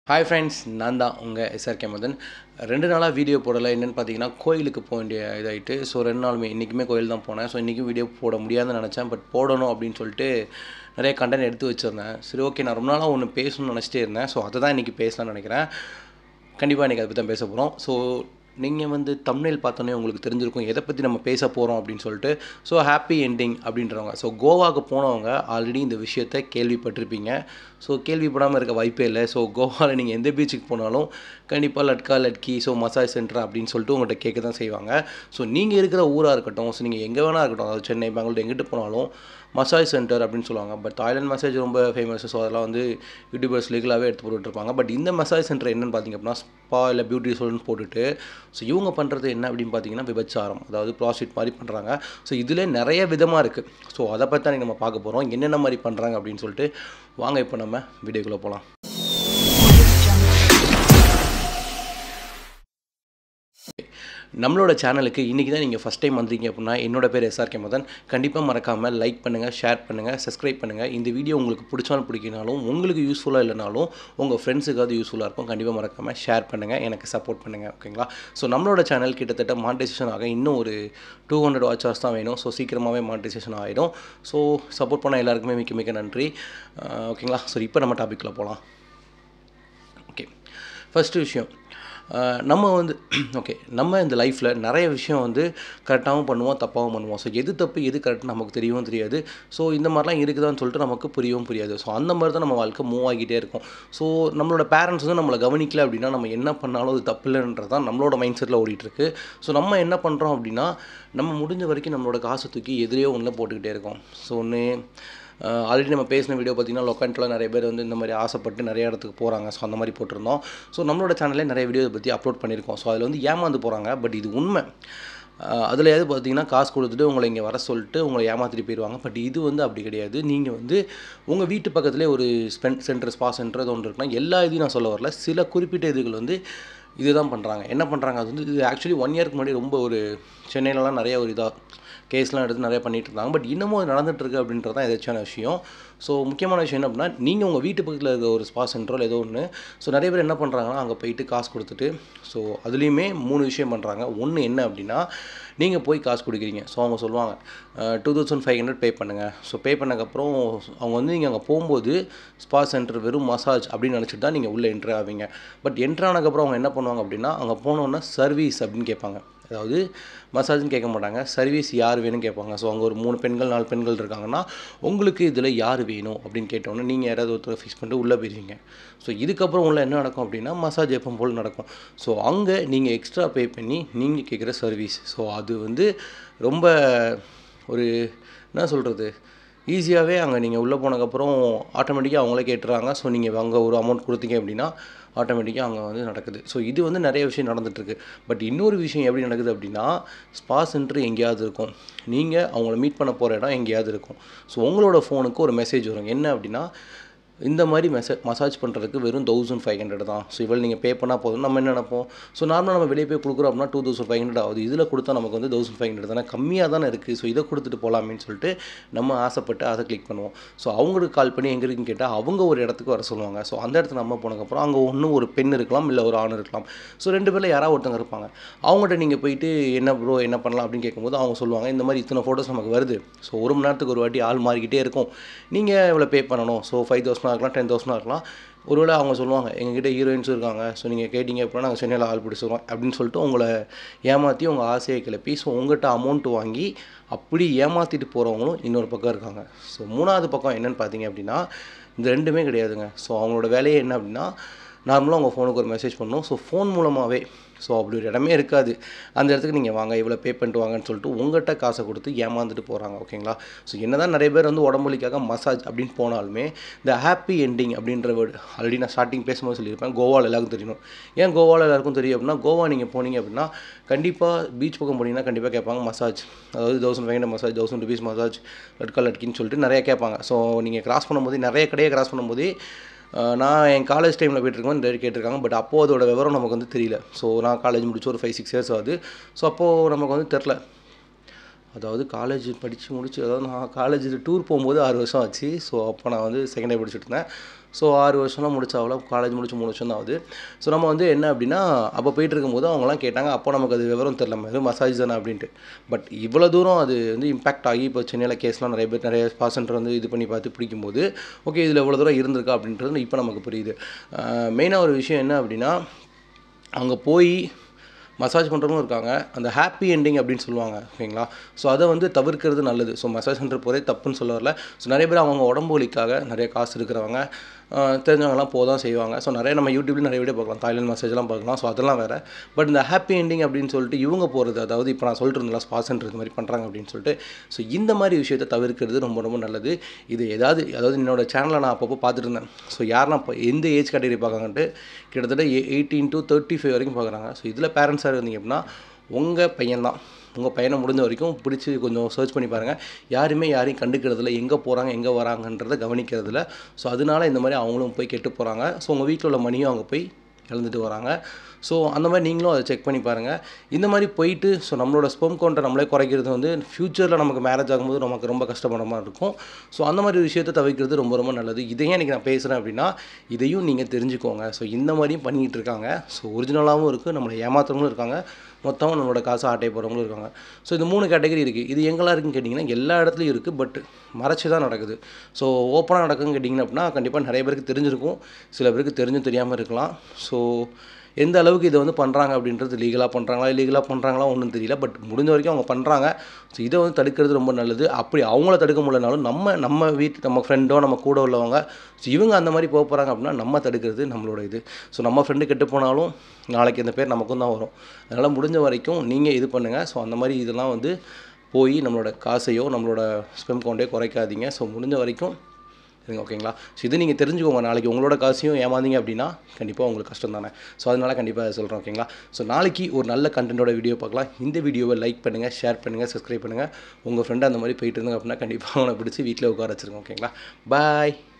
hi friends நான் தான் உங்கள் எஸ்ஆர்கே மதன் ரெண்டு நாளாக வீடியோ போடலை என்னென்னு பார்த்தீங்கன்னா கோயிலுக்கு போக வேண்டிய இதாகிட்டு ஸோ ரெண்டு நாளுமே இன்றைக்குமே கோயில் தான் போனேன் ஸோ இன்றைக்கும் வீடியோ போட முடியாதுன்னு நினச்சேன் பட் போடணும் அப்படின்னு சொல்லிட்டு நிறைய கண்டென்ட் எடுத்து வச்சுருந்தேன் சரி ஓகே நான் ரொம்ப நாளாக ஒன்று பேசணும்னு நினச்சிட்டே இருந்தேன் ஸோ அதை தான் இன்றைக்கி பேசலாம்னு நினைக்கிறேன் கண்டிப்பாக இன்றைக்கி அதை பற்றி தான் பேச போகிறோம் ஸோ நீங்கள் வந்து தமிழில் பார்த்தோன்னே உங்களுக்கு தெரிஞ்சிருக்கும் எதை பற்றி நம்ம பேச போகிறோம் அப்படின்னு சொல்லிட்டு ஸோ ஹாப்பி எண்டிங் அப்படின்றவங்க ஸோ கோவாவுக்கு போனவங்க ஆல்ரெடி இந்த விஷயத்தை கேள்விப்பட்டிருப்பீங்க ஸோ கேள்விப்படாமல் இருக்க வாய்ப்பே இல்லை ஸோ கோவாவில் நீங்கள் எந்த பீச்சுக்கு போனாலும் கண்டிப்பாக லட்கா லட்கி ஸோ மசாஜ் சென்டர் அப்படின்னு சொல்லிட்டு உங்கள்கிட்ட கேட்க தான் செய்வாங்க ஸோ நீங்கள் இருக்கிற ஊராக இருக்கட்டும் ஸோ நீங்கள் எங்கே வேணா இருக்கட்டும் அதாவது சென்னை பெங்களூர் எங்கிட்டு போனாலும் மசாஜ் சென்டர் அப்படின்னு சொல்லுவாங்க பட் தாய்லாந்து மசாஜ் ரொம்ப ஃபேமஸ் ஸோ அதெல்லாம் வந்து யூடியூபர்ஸ் லீகலாகவே எடுத்து போட்டுட்ருப்பாங்க பட் இந்த மசாஜ் சென்டர் என்னென்னு பார்த்தீங்க அப்படின்னா ஸ்பா இல்லை பியூட்டி சலூன் போட்டுட்டு ஸோ இவங்க பண்ணுறது என்ன அப்படின்னு பார்த்தீங்கன்னா விபச்சாரம் அதாவது ப்ராஸ்டிட் மாதிரி பண்ணுறாங்க ஸோ இதில் நிறைய விதமாக இருக்குது ஸோ அதை பற்றி தான் நம்ம பார்க்க போகிறோம் என்னென்ன மாதிரி பண்ணுறாங்க அப்படின்னு சொல்லிட்டு வாங்க இப்போ நம்ம வீடியோக்குள்ளே போகலாம் நம்மளோட சேனலுக்கு இன்றைக்கி தான் நீங்கள் ஃபஸ்ட் டைம் வந்தீங்க அப்படின்னா என்னோட பேர் எஸ்ஆர்கே மதன் கண்டிப்பாக மறக்காமல் லைக் பண்ணுங்கள் ஷேர் பண்ணுங்கள் சப்ஸ்கிரைப் பண்ணுங்கள் இந்த வீடியோ உங்களுக்கு பிடிச்சாலும் பிடிக்கினாலும் உங்களுக்கு யூஸ்ஃபுல்லாக இல்லைனாலும் உங்கள் ஃப்ரெண்ட்ஸுக்காவது யூஸ்ஃபுல்லாக இருக்கும் கண்டிப்பாக மறக்காமல் ஷேர் பண்ணுங்கள் எனக்கு சப்போர்ட் பண்ணுங்கள் ஓகேங்களா ஸோ நம்மளோட சேனல் கிட்டத்தட்ட மானிட்டைசேஷன் ஆக இன்னும் ஒரு டூ ஹண்ட்ரட் வாட்ச் ஹவர்ஸ் தான் வேணும் ஸோ சீக்கிரமாகவே மானிட்டைசேஷன் ஆகிடும் ஸோ சப்போர்ட் பண்ண எல்லாருக்குமே மிக்க மிக்க நன்றி ஓகேங்களா ஸோ இப்போ நம்ம டாப்பிக்கில் போகலாம் ஓகே ஃபஸ்ட்டு விஷயம் நம்ம வந்து ஓகே நம்ம இந்த லைஃப்பில் நிறைய விஷயம் வந்து கரெக்டாகவும் பண்ணுவோம் தப்பாகவும் பண்ணுவோம் ஸோ எது தப்பு எது கரெக்ட் நமக்கு தெரியவும் தெரியாது ஸோ இந்த மாதிரிலாம் இருக்குதான்னு சொல்லிட்டு நமக்கு புரியவும் புரியாது ஸோ அந்த மாதிரி தான் நம்ம வாழ்க்கை மூவ் ஆகிட்டே இருக்கும் ஸோ நம்மளோட பேரண்ட்ஸ் வந்து நம்மளை கவனிக்கல அப்படின்னா நம்ம என்ன பண்ணாலும் அது தப்பு இல்லைன்றது தான் நம்மளோட மைண்ட் செட்டில் ஓடிட்டுருக்கு ஸோ நம்ம என்ன பண்ணுறோம் அப்படின்னா நம்ம முடிஞ்ச வரைக்கும் நம்மளோட காசை தூக்கி எதிரையோ ஒன்றில் போட்டுக்கிட்டே இருக்கோம் ஸோ ஒன்று ஆல்ரெடி நம்ம பேசின வீடியோ பார்த்திங்கன்னா லொக்கண்ட்டில் நிறைய பேர் வந்து இந்த மாதிரி ஆசைப்பட்டு நிறைய இடத்துக்கு போகிறாங்க ஸோ அந்த மாதிரி போட்டிருந்தோம் ஸோ நம்மளோட சேனல்லே நிறைய வீடியோ பற்றி அப்லோட் பண்ணியிருக்கோம் ஸோ அதில் வந்து ஏமாந்து போகிறாங்க பட் இது உண்மை அதில் எது பார்த்தீங்கன்னா காசு கொடுத்துட்டு உங்களை இங்கே வர சொல்லிட்டு உங்களை ஏமாற்றிட்டு போயிடுவாங்க பட் இது வந்து அப்படி கிடையாது நீங்கள் வந்து உங்கள் வீட்டு பக்கத்துலேயே ஒரு ஸ்பென் சென்டர் ஸ்பா சென்டர் அது ஒன்று இருக்குன்னா எல்லா இதையும் நான் சொல்ல வரல சில குறிப்பிட்ட இதுகள் வந்து இதுதான் பண்ணுறாங்க என்ன பண்ணுறாங்க அது வந்து இது ஆக்சுவலி ஒன் இயருக்கு முன்னாடி ரொம்ப ஒரு சென்னையிலலாம் நிறைய ஒரு இதாக கேஸ்லாம் எடுத்து நிறைய பண்ணிகிட்டு இருந்தாங்க பட் இன்னமும் அது நடந்துகிட்ருக்கு அப்படின்றது தான் எதாச்சியான விஷயம் ஸோ முக்கியமான விஷயம் என்ன அப்படின்னா நீங்கள் உங்கள் வீட்டு பக்கத்தில் இருக்க ஒரு ஸ்பா சென்டரோ ஏதோ ஒன்று ஸோ நிறைய பேர் என்ன பண்ணுறாங்கன்னா அங்கே போயிட்டு காசு கொடுத்துட்டு ஸோ அதுலேயுமே மூணு விஷயம் பண்ணுறாங்க ஒன்று என்ன அப்படின்னா நீங்கள் போய் காசு கொடுக்குறீங்க ஸோ அவங்க சொல்லுவாங்க two thousand five hundred pay பண்ணுங்கள் ஸோ பே பண்ணக்கப்புறம் அவங்க வந்து நீங்கள் அங்கே போகும்போது ஸ்பா சென்டர் வெறும் மசாஜ் அப்படின்னு நினச்சிட்டு தான் நீங்கள் உள்ளே என்ட்ரு ஆவீங்க பட் என்ட்ரு ஆனதுக்கப்புறம் அவங்க என்ன பண்ணுவாங்க அப்படின்னா அங்கே போனோன்னா சர்வீஸ் அப்படின்னு கேட்பாங்க அதாவது மசாஜ்னு கேட்க மாட்டாங்க சர்வீஸ் யார் வேணும்னு கேட்பாங்க ஸோ அங்கே ஒரு மூணு பெண்கள் நாலு பெண்கள் இருக்காங்கன்னா உங்களுக்கு இதில் யார் வேணும் அப்படின்னு கேட்டோன்னே நீங்கள் யாராவது ஒருத்தர் ஃபிக்ஸ் பண்ணிட்டு உள்ளே போயிருவீங்க ஸோ இதுக்கப்புறம் உள்ள என்ன நடக்கும் அப்படின்னா மசாஜ் எப்போ போல் நடக்கும் ஸோ அங்கே நீங்கள் எக்ஸ்ட்ரா பே பண்ணி நீங்கள் கேட்குற சர்வீஸ் ஸோ அது வந்து ரொம்ப ஒரு என்ன சொல்கிறது ஈஸியாகவே அங்கே நீங்கள் உள்ளே போனதுக்கப்புறம் ஆட்டோமேட்டிக்காக அவங்களே கேட்டுறாங்க ஸோ நீங்கள் அங்கே ஒரு அமௌண்ட் கொடுத்தீங்க அப்படின்னா ஆட்டோமேட்டிக்காக அங்கே வந்து நடக்குது ஸோ இது வந்து நிறைய விஷயம் நடந்துகிட்ருக்கு பட் இன்னொரு விஷயம் எப்படி நடக்குது அப்படின்னா ஸ்பா சென்டர் எங்கேயாவது இருக்கும் நீங்கள் அவங்கள மீட் பண்ண போகிற இடம் எங்கேயாவது இருக்கும் ஸோ உங்களோட ஃபோனுக்கு ஒரு மெசேஜ் வரும் என்ன அப்படின்னா இந்த மாதிரி மெசே மசாஜ் பண்ணுறதுக்கு வெறும் தௌசண்ட் ஃபைவ் ஹண்ட்ரட் தான் ஸோ இவ்வளோ நீங்கள் பே பண்ணால் போதும் நம்ம என்ன நினைப்போம் ஸோ நார்மலாக நம்ம வெளியே போய் கொடுக்குறோம் அப்படின்னா டூ தௌசண்ட் ஃபைவ் ஹண்ட்ரட் ஆகுது இதில் கொடுத்தா நமக்கு வந்து தௌசண்ட் ஃபைவ் ஹண்ட்ரட் தானே கம்மியாக தானே இருக்குது ஸோ இதை கொடுத்துட்டு போகலாமேன்னு சொல்லிட்டு நம்ம ஆசைப்பட்டு அதை கிளிக் பண்ணுவோம் ஸோ அவங்களுக்கு கால் பண்ணி எங்கே இருக்குன்னு கேட்டால் அவங்க ஒரு இடத்துக்கு வர சொல்லுவாங்க ஸோ அந்த இடத்துல நம்ம போனதுக்கப்புறம் அங்கே ஒன்று ஒரு பெண் இருக்கலாம் இல்லை ஒரு ஆண் இருக்கலாம் ஸோ ரெண்டு பேரில் யாராவது ஒருத்தங்க இருப்பாங்க அவங்கள்ட்ட நீங்கள் போயிட்டு என்ன ப்ரோ என்ன பண்ணலாம் அப்படின்னு கேட்கும்போது அவங்க சொல்லுவாங்க இந்த மாதிரி இத்தனை ஃபோட்டோஸ் நமக்கு வருது ஸோ ஒரு மணி நேரத்துக்கு ஒரு வாட்டி ஆள் மாறிக்கிட்டே இருக்கும் நீங்கள் இவ்வளோ பே பண்ணணும் ஸோ ஃபைவ் தௌசண்டாக இருக்கலாம் டென் தௌசண்டாக இருக்கலாம் ஒருவேளை அவங்க சொல்லுவாங்க எங்ககிட்ட ஹீரோயின்ஸும் இருக்காங்க ஸோ நீங்கள் கேட்டிங்க அப்படின்னா நாங்கள் சென்னையில் ஆள் பிடிச்சிருவோம் அப்படின்னு சொல்லிட்டு உங்களை ஏமாற்றி உங்கள் ஆசையை கிளப்பி ஸோ உங்கள்கிட்ட அமௌண்ட் வாங்கி அப்படி ஏமாற்றிட்டு போகிறவங்களும் இன்னொரு பக்கம் இருக்காங்க ஸோ மூணாவது பக்கம் என்னென்னு பார்த்தீங்க அப்படின்னா இந்த ரெண்டுமே கிடையாதுங்க ஸோ அவங்களோட வேலையே என்ன அப்படின்னா நார்மலாக உங்கள் ஃபோனுக்கு ஒரு மெசேஜ் பண்ணணும் ஸோ ஃபோன் மூலமாகவே ஸோ அப்படி ஒரு இடமே இருக்காது அந்த இடத்துக்கு நீங்கள் வாங்க இவ்வளோ பே பண்ணிட்டு வாங்கன்னு சொல்லிட்டு உங்கள்கிட்ட காசை கொடுத்து ஏமாந்துட்டு போகிறாங்க ஓகேங்களா ஸோ என்ன தான் நிறைய பேர் வந்து உடம்புலிக்காக மசாஜ் அப்படின்னு போனாலுமே இந்த ஹாப்பி எண்டிங் அப்படின்ற வேர்டு ஆல்ரெடி நான் ஸ்டார்டிங் பேசும்போது சொல்லியிருப்பேன் கோவாவில் எல்லாருக்கும் தெரியணும் ஏன் கோவாவில் எல்லாருக்கும் தெரியும் அப்படின்னா கோவா நீங்கள் போனீங்க அப்படின்னா கண்டிப்பாக பீச் பக்கம் போனீங்கன்னா கண்டிப்பாக கேட்பாங்க மசாஜ் அதாவது thousand five hundred massage thousand rupees massage லட்கா லட்கின்னு சொல்லிட்டு நிறைய கேட்பாங்க ஸோ நீங்கள் கிராஸ் பண்ணும்போது நிறைய கடையை கிராஸ் பண்ணும்போது நான் என் காலேஜ் டைமில் போயிட்டுருக்கோம் இந்த கேட்டிருக்காங்க பட் அப்போது அதோட விவரம் நமக்கு வந்து தெரியல ஸோ நான் காலேஜ் முடிச்சு ஒரு ஃபைவ் சிக்ஸ் இயர்ஸ் ஆகுது ஸோ அப்போது நமக்கு வந்து தெரில அதாவது காலேஜ் படித்து முடிச்சு அதாவது நான் காலேஜில் டூர் போகும்போது ஆறு வருஷம் ஆச்சு ஸோ அப்போ நான் வந்து செகண்ட் இயர் படிச்சுட்டு இருந்தேன் ஸோ ஆறு வருஷம்லாம் முடிச்சாவில் காலேஜ் முடிச்சு மூணு வருஷம் தான் ஆகுது ஸோ நம்ம வந்து என்ன அப்படின்னா அப்போ போயிட்டு இருக்கும்போது அவங்கலாம் கேட்டாங்க அப்போ நமக்கு அது விவரம் தெரில வெறும் மசாஜ் தானே அப்படின்ட்டு பட் இவ்வளோ தூரம் அது வந்து இம்பாக்ட் ஆகி இப்போ சென்னையில் கேஸ்லாம் நிறைய பேர் நிறைய ஸ்பா சென்டர் வந்து இது பண்ணி பார்த்து பிடிக்கும்போது ஓகே இதில் இவ்வளோ தூரம் இருந்திருக்கா அப்படின்றது இப்போ நமக்கு புரியுது மெயினாக ஒரு விஷயம் என்ன அப்படின்னா அங்கே போய் மசாஜ் பண்ணுறவங்களும் இருக்காங்க அந்த ஹாப்பி எண்டிங் அப்படின்னு சொல்லுவாங்க ஓகேங்களா ஸோ அதை வந்து தவிர்க்கிறது நல்லது ஸோ மசாஜ் சென்டர் போகிறே தப்புன்னு சொல்ல வரல ஸோ நிறைய பேர் அவங்க உடம்பு வலிக்காக நிறைய காசு இருக்கிறவங்க ஆஹ் தெரிஞ்சவங்கலாம் போக தான் செய்வாங்க ஸோ நிறைய நம்ம யூடியூப்ல நிறைய வீடியோ பார்க்கலாம் தாய்லாந்து மசாஜ்லாம் பார்க்கலாம் ஸோ அதெல்லாம் வேறு பட் இந்த ஹாப்பி எண்டிங் அப்படின்னு சொல்லிட்டு இவங்க போகிறது அதாவது இப்போ நான் சொல்லிட்டு இருந்தேன் ஸ்பா சென்டர் இந்த மாதிரி பண்ணுறாங்க அப்படின்னு சொல்லிட்டு ஸோ இந்த மாதிரி விஷயத்தை தவிர்க்கிறது ரொம்ப ரொம்ப நல்லது இது ஏதாவது அதாவது என்னோட சேனலை நான் அப்பப்போ பார்த்துட்டு இருந்தேன் ஸோ யாரெல்லாம் இப்போ எந்த ஏஜ் கேட்டகரி பார்க்காங்கன்ட்டு கிட்டத்தட்ட எயிட்டீன் டு தேர்ட்டி ஃபைவ் வரைக்கும் பார்க்குறாங்க ஸோ இதில் பேரண்ட்ஸாக இருந்தீங்க அப்படின்னா உங்கள் பையன்தான் உங்கள் பையனை முடிஞ்ச வரைக்கும் பிடிச்சி கொஞ்சம் சர்ச் பண்ணி பாருங்கள் யாருமே யாரையும் கண்டுக்கிறதில்ல எங்கே போகிறாங்க எங்கே வராங்கன்றதை கவனிக்கிறதில்ல ஸோ அதனால இந்த மாதிரி அவங்களும் போய் கெட்டு போகிறாங்க ஸோ உங்கள் வீட்டில் உள்ள மணியும் அவங்க போய் இழந்துட்டு வராங்க ஸோ அந்த மாதிரி நீங்களும் அதை செக் பண்ணி பாருங்கள் இந்த மாதிரி போயிட்டு ஸோ நம்மளோட ஸ்பெம் கவுண்டை நம்மளே குறைக்கிறது வந்து ஃப்யூச்சரில் நமக்கு மேரேஜ் ஆகும்போது நமக்கு ரொம்ப கஷ்டப்படுற மாதிரி இருக்கும் ஸோ அந்த மாதிரி விஷயத்தை தவிர்க்கிறது ரொம்ப ரொம்ப நல்லது இதையும் இன்றைக்கி நான் பேசுகிறேன் அப்படின்னா இதையும் நீங்கள் தெரிஞ்சுக்கோங்க ஸோ இந்த மாதிரியும் பண்ணிகிட்டு இருக்காங்க ஸோ ஒரிஜினலாகவும் இருக்குது நம்மளை ஏமாத்துறவங்களும் இருக்காங்க மொத்தமாக நம்மளோட காசை ஆட்டை போகிறவங்களும் இருக்காங்க ஸோ இந்த மூணு கேட்டகரி இருக்குது இது எங்கெல்லாம் இருக்குன்னு கேட்டிங்கன்னா எல்லா இடத்துலையும் இருக்குது பட் மறைச்சு தான் நடக்குது ஸோ ஓப்பனாக நடக்குதுன்னு கேட்டிங்கன்னா அப்படின்னா கண்டிப்பாக நிறைய பேருக்கு தெரிஞ்சிருக்கும் சில பேருக்கு தெரிஞ்சும் தெரியாமல் இருக்கலாம் ஸோ எந்த அளவுக்கு இதை வந்து பண்ணுறாங்க அப்படின்றது லீகலாக பண்ணுறாங்களா இல்லீகலாக பண்ணுறாங்களா ஒன்றும் தெரியல பட் முடிஞ்ச வரைக்கும் அவங்க பண்ணுறாங்க ஸோ இதை வந்து தடுக்கிறது ரொம்ப நல்லது அப்படி அவங்கள தடுக்க முடியலனாலும் நம்ம நம்ம வீட்டு நம்ம ஃப்ரெண்டோ நம்ம கூட உள்ளவங்க ஸோ இவங்க அந்த மாதிரி போக போகிறாங்க அப்படின்னா நம்ம தடுக்கிறது நம்மளோட இது ஸோ நம்ம ஃப்ரெண்டு கெட்டு போனாலும் நாளைக்கு இந்த பேர் நமக்கும் தான் வரும் அதனால் முடிஞ்ச வரைக்கும் நீங்கள் இது பண்ணுங்கள் ஸோ அந்த மாதிரி இதெல்லாம் வந்து போய் நம்மளோட காசையோ நம்மளோட ஸ்பெம் கவுண்டையோ குறைக்காதீங்க ஸோ முடிஞ்ச வரைக்கும் இருங்க ஓகேங்களா ஸோ இது நீங்கள் தெரிஞ்சுக்கோங்க நாளைக்கு உங்களோட காசையும் ஏமாந்தீங்க அப்படின்னா கண்டிப்பாக உங்களுக்கு கஷ்டம் தானே ஸோ அதனால் கண்டிப்பாக சொல்கிறேன் ஓகேங்களா ஸோ நாளைக்கு ஒரு நல்ல கண்டென்ட்டோட வீடியோ பார்க்கலாம் இந்த வீடியோவை லைக் பண்ணுங்கள் ஷேர் பண்ணுங்கள் சப்ஸ்கிரைப் பண்ணுங்கள் உங்கள் ஃப்ரெண்டு அந்த மாதிரி போயிட்டு இருந்தாங்க அப்படின்னா கண்டிப்பாக அவனை பிடிச்சி வீட்டில் உட்கார வச்சுருங்க ஓகேங்களா பாய்